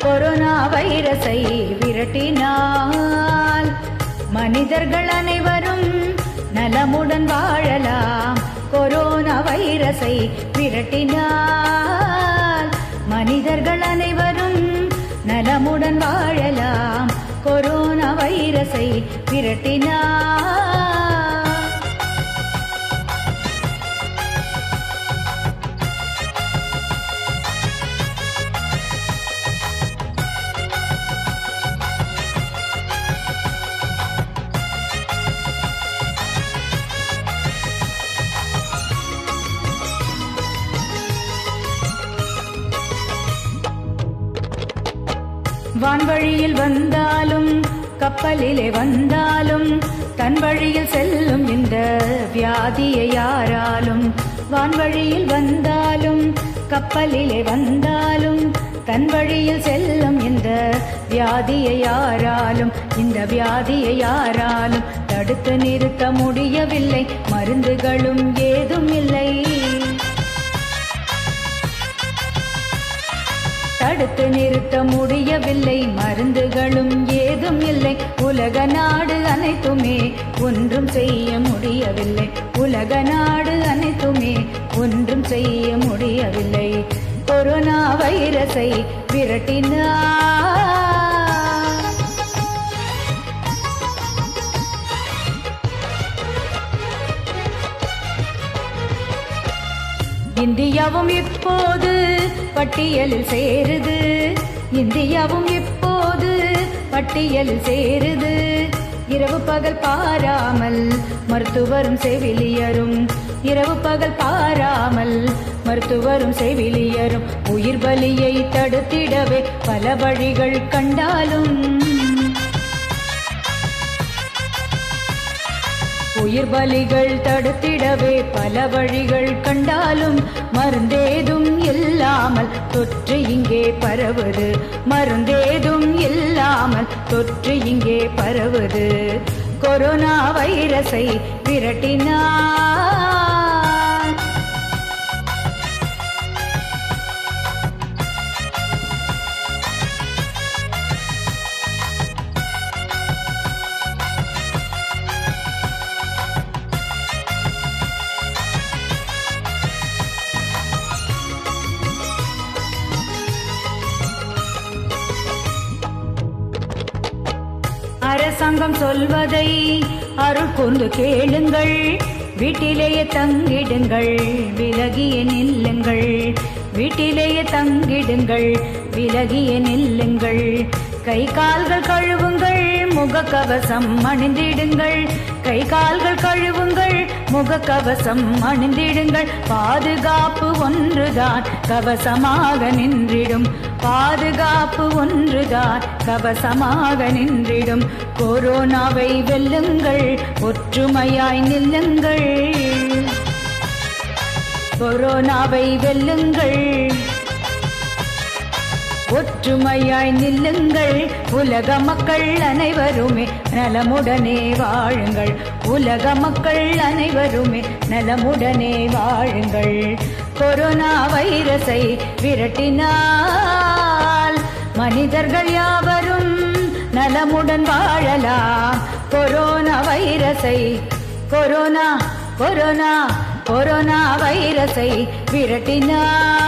corona வைரஸை விரட்டினால் மனிதர்கள் அனைவரும் நலமுடன் வாழலாம் கொரோனா வைரஸை விரட்டினால் மனிதர்கள் அனைவரும் நலமுடன் வாழலாம் கொரோனா வைரஸை விரட்டினால் வான்வழியில் வந்தாலும் கப்பலிலே வந்தாலும் தன் வழியில் செல்லும் இந்த வியாதியை யாராலும் வான்வழியில் வந்தாலும் கப்பலிலே வந்தாலும் தன் வழியில் செல்லும் இந்த வியாதியை யாராலும் இந்த வியாதியை யாராலும் தடுத்து நிறுத்த முடியவில்லை மருந்துகளும் ஏதும் இல்லை தடுத்து நிறுத்த முடியவில்லை மருந்துகளும் ஏதும் இல்லை உலக நாடு அனைத்துமே ஒன்றும் செய்ய முடியவில்லை உலக நாடு அனைத்துமே ஒன்றும் செய்ய முடியவில்லை கொரோனா வைரஸை விரட்டினார் இந்தியாவும் இப்போது பட்டியலில் சேருது இந்தியாவும் இப்போது பட்டியலில் சேருது இரவு பகல் பாராமல் மருத்துவரும் செவிலியரும் இரவு பகல் பாராமல் மருத்துவரும் செவிலியரும் உயிர் பலியை தடுத்திடவே பல வழிகள் கண்டாலும் உயிர் பலிகள் தடுத்திடவே பல வழிகள் கண்டாலும் மருந்தேதும் இல்லாமல் தொற்று இங்கே பரவுது மருந்தேதும் இல்லாமல் தொற்று இங்கே பரவுது கொரோனா வைரஸை விரட்டினார் அரசாங்கம் சொல்வதை அருள் கொண்டு கேளுங்கள் வீட்டிலேயே தங்கிடுங்கள் விலகிய நில்லுங்கள் வீட்டிலேயே தங்கிடுங்கள் விலகிய நில்லுங்கள் கை கால்கள் கழுவுங்கள் முகக்கவசம் அணிந்திடுங்கள் கை கால்கள் கழுவுங்கள் முகக்கவசம் அணிந்திடுங்கள் பாதுகாப்பு ஒன்றுதான் கவசமாக நின்றிடும் பாதுகாப்பு ஒன்றுதான் கவசமாக நின்றிடும் கொரோனாவை வெல்லுங்கள் ஒற்றுமையாய் நில்லுங்கள் கொரோனாவை வெல்லுங்கள் ஒற்றுமையாய் நில்லுங்கள் உலக மக்கள் அனைவருமே நலமுடனே வாழுங்கள் உலக மக்கள் அனைவருமே நலமுடனே வாழுங்கள் கொரோனா வைரஸை விரட்டினால் மனிதர்கள் யாவரும் நலமுடன் வாழலாம் கொரோனா வைரஸை கொரோனா கொரோனா கொரோனா வைரஸை விரட்டினார்